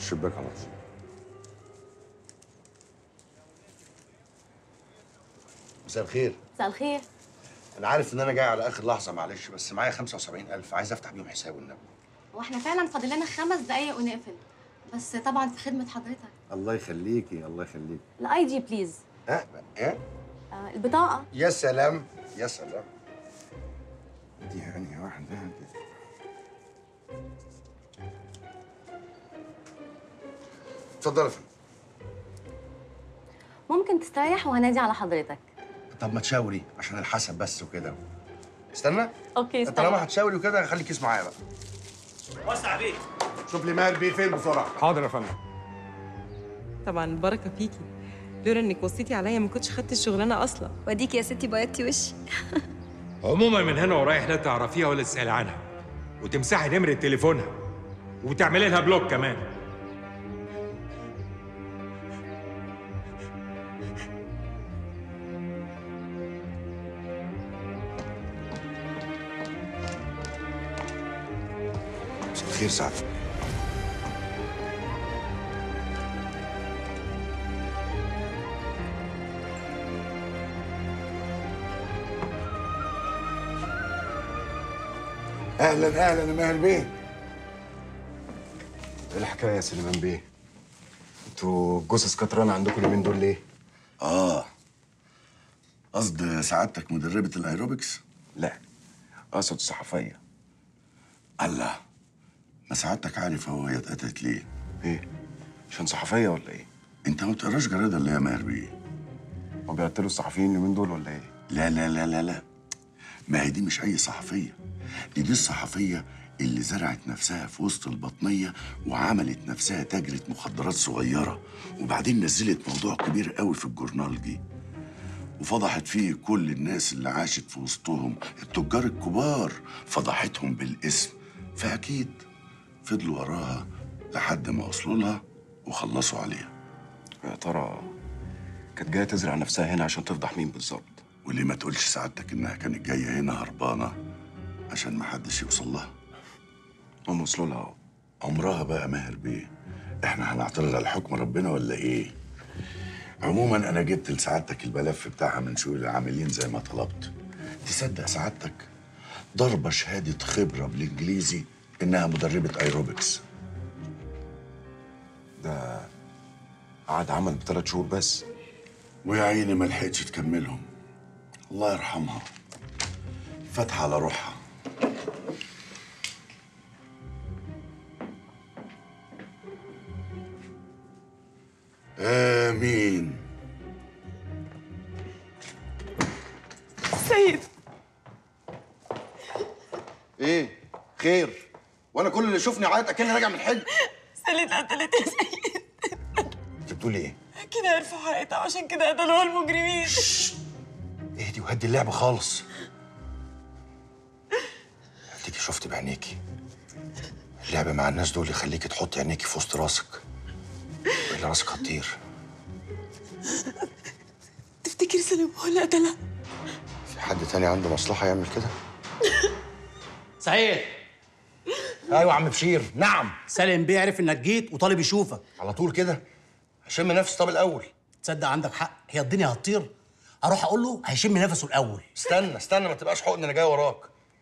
الشباك على طول مساء الخير مساء الخير انا عارف ان انا جاي على اخر لحظه معلش بس معايا 75000 عايز افتح بيهم حساب والنبي واحنا فعلا فاضل لنا خمس دقايق ونقفل بس طبعا في خدمه حضرتك الله يخليكي الله يخليكي الاي دي بليز ها ايه آه البطاقه يا سلام يا سلام دي هانية واحدة كده اتفضل يا فندم ممكن تستريح وهنادي على حضرتك طب ما تشاوري عشان الحسب بس وكده استنى اوكي طالما هتشاوري وكده خلي كيس معايا بقى وسع بيه شوف لي ماهر بيه فين بسرعه حاضر يا فندم طبعا البركه فيكي لولا انك وصيتي عليا ما كنتش خدت الشغلانه اصلا واديك يا ستي بيضتي وشي عموما من هنا ورايح لا تعرفيها ولا تسألي عنها وتمسحي نمرة تليفونها وتعملي لها بلوك كمان مساء الخير سعد اهلا اهلا يا ماهر بيه ايه الحكايه يا سليمان بيه انتوا جثث كترانه عندكم اليومين دول ليه اه قصد سعادتك مدربة الايروبكس؟ لا اقصد الصحفيه الله ما سعادتك عارف هو هي اتقتلت ليه؟ ايه عشان صحفيه ولا ايه انت ما بتقراش جريدة اللي هي ماهر بيه هو بيقتلوا الصحفيين اليومين دول ولا ايه لا لا لا لا لا ما هي دي مش أي صحفية دي دي الصحفية اللي زرعت نفسها في وسط البطنية وعملت نفسها تاجرة مخدرات صغيرة وبعدين نزلت موضوع كبير قوي في الجورنال دي وفضحت فيه كل الناس اللي عاشت في وسطهم التجار الكبار فضحتهم بالاسم فأكيد فضلوا وراها لحد ما وصلوا لها وخلصوا عليها يا ترى كانت جايه تزرع نفسها هنا عشان تفضح مين بالظبط وليه ما تقولش سعادتك إنها كانت جاية هنا هربانة عشان ما حدش يوصل لها هم وصلوا لها اهو عمرها بقى ماهر بيه احنا هنعترض على حكم ربنا ولا ايه عموما انا جبت لسعادتك الملف بتاعها من شؤون العاملين زي ما طلبت تصدق سعادتك ضربة شهادة خبرة بالانجليزي انها مدربة ايروبكس ده قعد عمل بثلاث شهور بس ويا عيني ما لحقتش تكملهم الله يرحمها فاتحة على روحها آمين سيد ايه خير وانا كل اللي يشوفني عيط اكني راجع من الحج سالت قتلت يا سيد انت بتقولي ايه كده عرفوا حقيقتها عشان كده قتلوها المجرمين اهدي وهدي اللعبة خالص اديكي شفت بعينيكي اللعبة مع الناس دول يخليكي تحطي عينيكي في وسط راسك والا راسك هتطير تفتكر سليم هو اللي قتلها في حد تاني عنده مصلحة يعمل كده سعيد ايوه يا عم بشير نعم سالم بيه عرف انك جيت وطالب يشوفك على طول كده هشم نفسي طب الاول تصدق عندك حق هي الدنيا هتطير اروح اقول له هيشم نفسه الاول استنى استنى ما تبقاش حقن انا جاي وراك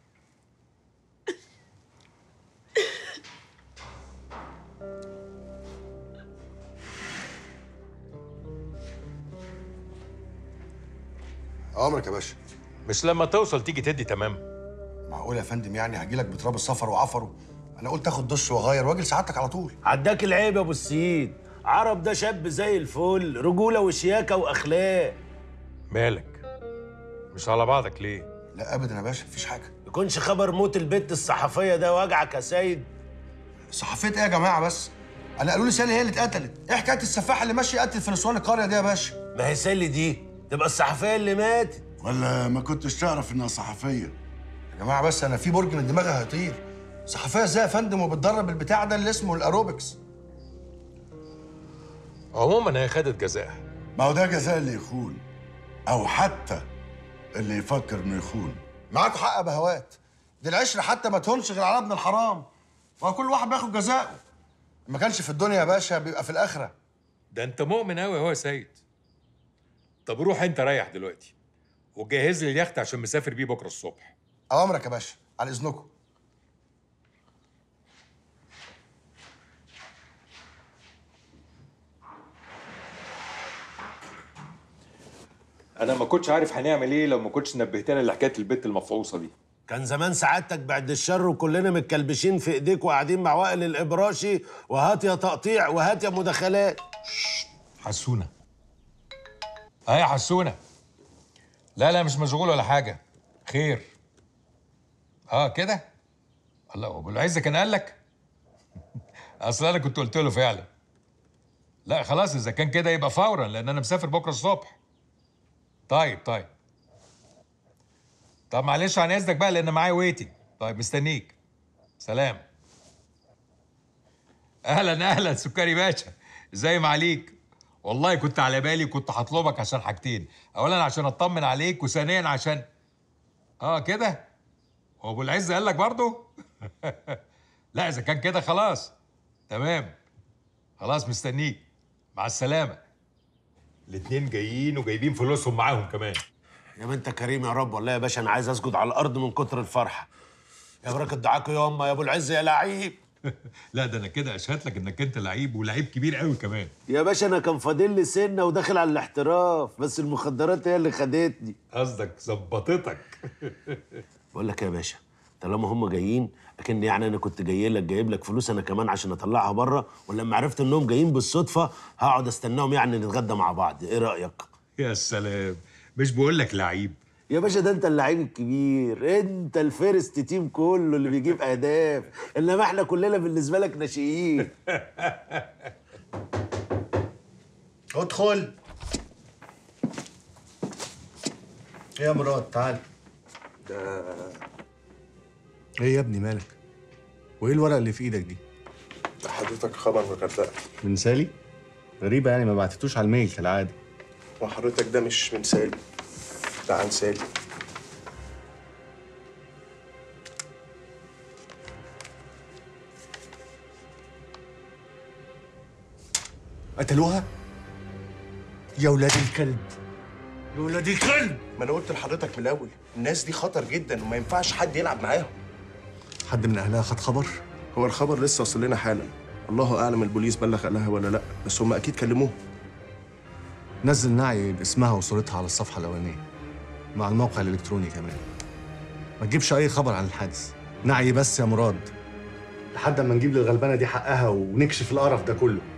عمرك يا باشا مش لما توصل تيجي تدي تمام معقول يا فندم يعني هجيلك بتراب السفر وعفره انا قلت اخد دش واغير واجي لسعادتك على طول عداك العيب يا ابو السيد عرب ده شاب زي الفل رجوله وشياكه واخلاق مالك مش على بعضك ليه لا ابدا يا باشا مفيش حاجه يكونش خبر موت البت الصحفيه ده وجعك يا سيد صحفيه ايه يا جماعه بس انا قالوا لي سالي هي اللي اتقتلت ايه حكايه السفاح اللي ماشي يقتل في نسوان القريه دي يا باشا ما هي سالي دي تبقى الصحفيه اللي ماتت ولا ما كنتش تعرف انها صحفيه يا جماعه بس انا في برج من دماغي هيطير صحفيه ازاي يا فندم وبتدرب البتاع ده اللي اسمه الاروبكس عموما هي خدت جزاءها ما هو ده جزاء اللي يخون او حتى اللي يفكر انه يخون معاكوا حق يا بهوات دي العشره حتى ما تهونش غير على ابن الحرام وكل واحد بياخد جزاءه ما كانش في الدنيا يا باشا بيبقى في الاخره ده انت مؤمن قوي هو يا سيد طب روح انت ريح دلوقتي وجهز لي اليخت عشان مسافر بيه بكره الصبح اوامرك يا باشا على اذنكم انا ما كنتش عارف هنعمل ايه لو ما كنتش نبهتنا لحكايه البت المفعوصه دي كان زمان سعادتك بعد الشر وكلنا متكلبشين في ايديك وقاعدين مع وائل الابراشي وهات يا تقطيع وهات يا مداخلات حسونه اه يا حسونه لا لا مش مشغول ولا حاجه خير اه كده الله ابو العز كان قال لك اصل انا كنت قلت له فعلا لا خلاص اذا كان كده يبقى فورا لان انا مسافر بكره الصبح طيب طيب طب معلش عن اذنك بقى لان معايا ويتنج طيب مستنيك سلام اهلا اهلا سكري باشا ازاي ما عليك والله كنت على بالي كنت هطلبك عشان حاجتين اولا عشان اطمن عليك وثانيا عشان اه كده هو ابو العز قال لك برضه لا اذا كان كده خلاص تمام خلاص مستنيك مع السلامه الاتنين جايين وجايبين فلوسهم معاهم كمان يا ما انت كريم يا رب والله يا باشا انا عايز اسجد على الارض من كتر الفرحه يا بركه دعاكوا يا امه يا ابو العز يا لعيب لا ده انا كده اشهد لك انك انت لعيب ولعيب كبير قوي كمان يا باشا انا كان فاضل لي سنه وداخل على الاحتراف بس المخدرات هي اللي خدتني قصدك ظبطتك بقول لك يا باشا طالما هم جايين اكن يعني انا كنت جاي لك جايب لك فلوس انا كمان عشان اطلعها بره ولما عرفت انهم جايين بالصدفه هقعد استناهم يعني نتغدى مع بعض ايه رايك يا سلام مش بقول لك لعيب يا باشا ده انت اللعيب الكبير انت الفيرست تيم كله اللي بيجيب اهداف انما احنا كلنا بالنسبه لك ناشئين ادخل ايه يا مراد تعال ايه يا ابني مالك وايه الورقه اللي في ايدك دي حضرتك خبر من الغردقه من سالي غريبه يعني ما بعتتوش على الميل كالعاده وحضرتك ده مش من سالي ده عن سالي قتلوها يا ولاد الكلب يا ولاد الكلب ما انا قلت لحضرتك من الاول الناس دي خطر جدا وما ينفعش حد يلعب معاهم حد من اهلها خد خبر هو الخبر لسه وصل لنا حالا الله اعلم البوليس بلغ اهلها ولا لا بس هم اكيد كلموه نزل نعي باسمها وصورتها على الصفحه الاولانيه مع الموقع الالكتروني كمان ما تجيبش اي خبر عن الحادث نعي بس يا مراد لحد ما نجيب للغلبانه دي حقها ونكشف القرف ده كله